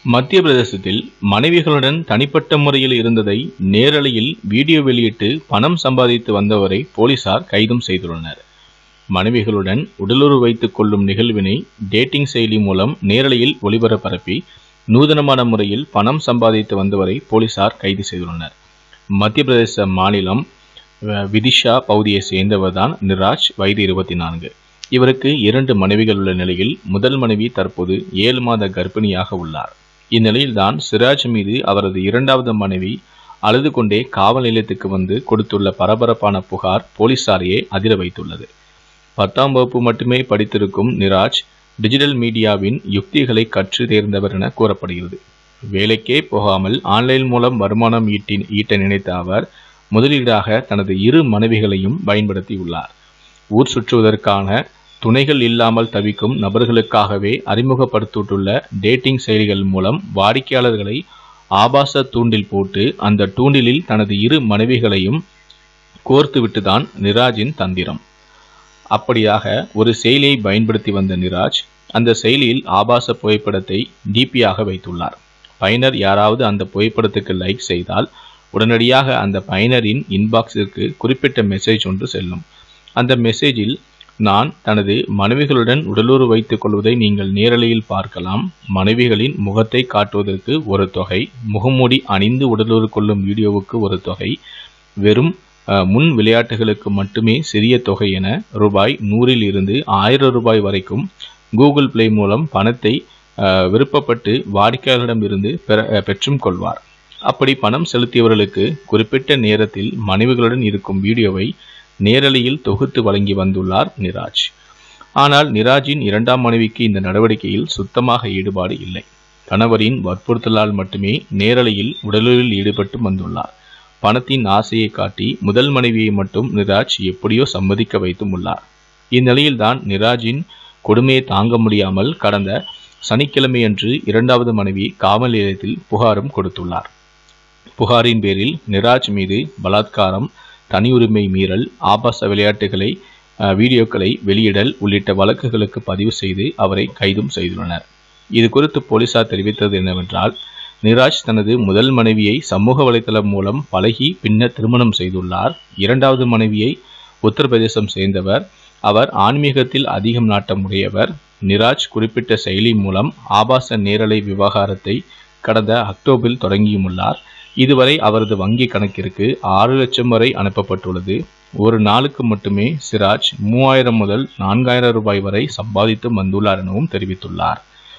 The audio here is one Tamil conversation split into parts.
மத்திய பிரதேசத்தில் மனைவிகளுடன் தனிப்பட்ட முறையில் இருந்ததை நேரலையில் வீடியோ வெளியிட்டு பணம் சம்பாதித்து வந்தவரை போலீசார் கைதும் செய்துள்ளனர் மனைவிகளுடன் உடலுறவு வைத்துக் கொள்ளும் நிகழ்வினை டேட்டிங் செயலி மூலம் நேரலையில் ஒளிபரப்பரப்பி நூதனமான முறையில் பணம் சம்பாதித்து வந்தவரை போலீசார் கைது செய்துள்ளனர் மத்திய பிரதேச மாநிலம் அஹ், விதிஷா பகுதியை சேர்ந்தவர் தான் நிராஜ் வயது இருபத்தி நான்கு இவருக்கு இரண்டு மனைவிகள் உள்ள நிலையில் முதல் மனைவி தற்போது ஏழு மாத கர்ப்பிணியாக உள்ளார் இந்நிலையில்தான் சிராஜ் மீது அவரது இரண்டாவது மனைவி அழுது கொண்டே காவல் நிலையத்துக்கு வந்து கொடுத்துள்ள பரபரப்பான புகார் போலீசாரையே அதிர வைத்துள்ளது பத்தாம் வகுப்பு மட்டுமே படித்திருக்கும் நிராஜ் டிஜிட்டல் மீடியாவின் யுக்திகளை கற்று தேர்ந்தவர் என கூறப்படுகிறது வேலைக்கே போகாமல் ஆன்லைன் மூலம் வருமானம் ஈட்டி ஈட்ட நினைத்த அவர் முதலீடாக தனது இரு மனைவிகளையும் பயன்படுத்தியுள்ளார் ஊர் சுற்றுவதற்கான துணைகள் இல்லாமல் தவிக்கும் நபர்களுக்காகவே அறிமுகப்படுத்தியுள்ள டேட்டிங் செயலிகள் மூலம் வாடிக்கையாளர்களை ஆபாச தூண்டில் போட்டு அந்த தூண்டிலில் தனது இரு மனைவிகளையும் கோர்த்துவிட்டுதான் நிராஜின் தந்திரம் அப்படியாக ஒரு செயலியை பயன்படுத்தி வந்த நிராஜ் அந்த செயலியில் ஆபாச புகைப்படத்தை டிபியாக வைத்துள்ளார் பயனர் யாராவது அந்த புகைப்படத்துக்கு லைக் செய்தால் உடனடியாக அந்த பயனரின் இன்பாக்ஸிற்கு குறிப்பிட்ட மெசேஜ் ஒன்று செல்லும் அந்த மெசேஜில் நான் தனது மனைவிகளுடன் உடலுறவு வைத்துக் கொள்வதை நீங்கள் நேரலையில் பார்க்கலாம் மனைவிகளின் முகத்தை காட்டுவதற்கு ஒரு தொகை முகமூடி அணிந்து உடலுறவு கொள்ளும் வீடியோவுக்கு ஒரு தொகை வெறும் அஹ், முன் விளையாட்டுகளுக்கு மட்டுமே சிறிய தொகை என ரூபாய் நூறில் இருந்து ஆயிரம் ரூபாய் வரைக்கும் கூகுள் பிளே மூலம் பணத்தை அஹ், விருப்பப்பட்டு வாடிக்கையாளரிடமிருந்து பெற அஹ், பெற்றும் கொள்வார் அப்படி பணம் செலுத்தியவர்களுக்கு குறிப்பிட்ட நேரத்தில் மனைவிகளுடன் இருக்கும் வீடியோவை நேரலையில் தொகுத்து வழங்கி வந்துள்ளார் நிராஜ் ஆனால் நிராஜின் இரண்டாம் மனைவிக்கு இந்த நடவடிக்கையில் சுத்தமாக ஈடுபாடு இல்லை கணவரின் வற்புறுத்தலால் மட்டுமே நேரலையில் உடலுறவில் ஈடுபட்டு வந்துள்ளார் பணத்தின் ஆசையை காட்டி முதல் மனைவியை மட்டும் நிராஜ் எப்படியோ சம்மதிக்க வைத்தும் உள்ளார் இந்நிலையில்தான் நிராஜின் கொடுமையை தாங்க முடியாமல் கடந்த சனிக்கிழமையன்று இரண்டாவது மனைவி காவல் நிலையத்தில் புகாரும் கொடுத்துள்ளார் புகாரின் பேரில் நிராஜ் மீது பலாத்காரம் தனியுரிமை மீறல் ஆபாச விளையாட்டுகளை அஹ், வீடியோக்களை வெளியிடல் உள்ளிட்ட வழக்குகளுக்கு பதிவு செய்து அவரை கைதும் செய்துள்ளனர் இது குறித்து போலீசார் தெரிவித்தது என்னவென்றால் நிராஜ் தனது முதல் மனைவியை சமூக வலைதளம் மூலம் பழகி பின்னர் திருமணம் செய்துள்ளார் இரண்டாவது மனைவியை உத்தரப்பிரதேசம் சேர்ந்தவர் அவர் ஆன்மீகத்தில் அதிகம் நாட்டம் உடையவர் நிராஜ் குறிப்பிட்ட செயலி மூலம் ஆபாச நேரலை விவகாரத்தை கடந்த அக்டோபரில் தொடங்கியுள்ளார் இதுவரை அவரது வங்கி கணக்கிற்கு ஆறு லட்சம் வரை அனுப்பப்பட்டுள்ளது ஒரு நாளுக்கு மட்டுமே சிராஜ் மூவாயிரம் முதல் நான்காயிரம் ரூபாய் வரை சம்பாதித்து வந்துள்ளார் எனவும் தெரிவித்துள்ளார்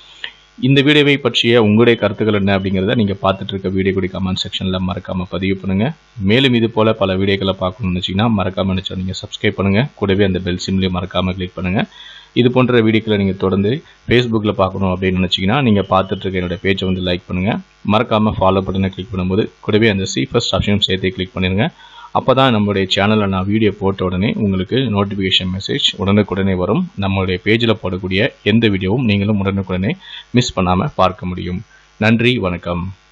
இந்த வீடியோவை பற்றிய உங்களுடைய கருத்துக்கள் என்ன அப்படிங்கிறத நீங்கள் பார்த்துட்டு இருக்க வீடியோ கூட கமெண்ட் செக்ஷனில் மறக்காமல் பதிவு பண்ணுங்கள் மேலும் இது போல் பல வீடியோக்களை பார்க்கணும்னு நினச்சிங்கன்னா மறக்காமல் நினச்சா நீங்கள் சப்ஸ்கிரைப் பண்ணுங்கள் கூடவே அந்த பெல் சிம்லேயும் மறக்காமல் கிளிக் பண்ணுங்கள் இது போன்ற வீடியோக்களை நீங்கள் தொடர்ந்து ஃபேஸ்புக்கில் பார்க்கணும் அப்படின்னு நினச்சிங்கன்னா நீங்கள் பார்த்துட்டு இருக்க என்னோட பேஜை வந்து லைக் பண்ணுங்கள் மறக்காமல் ஃபாலோ பட்டனை கிளிக் பண்ணும்போது கூடவே அந்த சி ஃபர்ஸ்ட் ஆப்ஷனும் சேர்த்து கிளிக் பண்ணிடுங்க அப்போ தான் நம்மளுடைய சேனலில் நான் வீடியோ போட்ட உடனே உங்களுக்கு நோட்டிஃபிகேஷன் மெசேஜ் உடனுக்குடனே வரும் நம்மளுடைய பேஜில் போடக்கூடிய எந்த வீடியோவும் நீங்களும் உடனுக்குடனே மிஸ் பண்ணாமல் பார்க்க முடியும் நன்றி வணக்கம்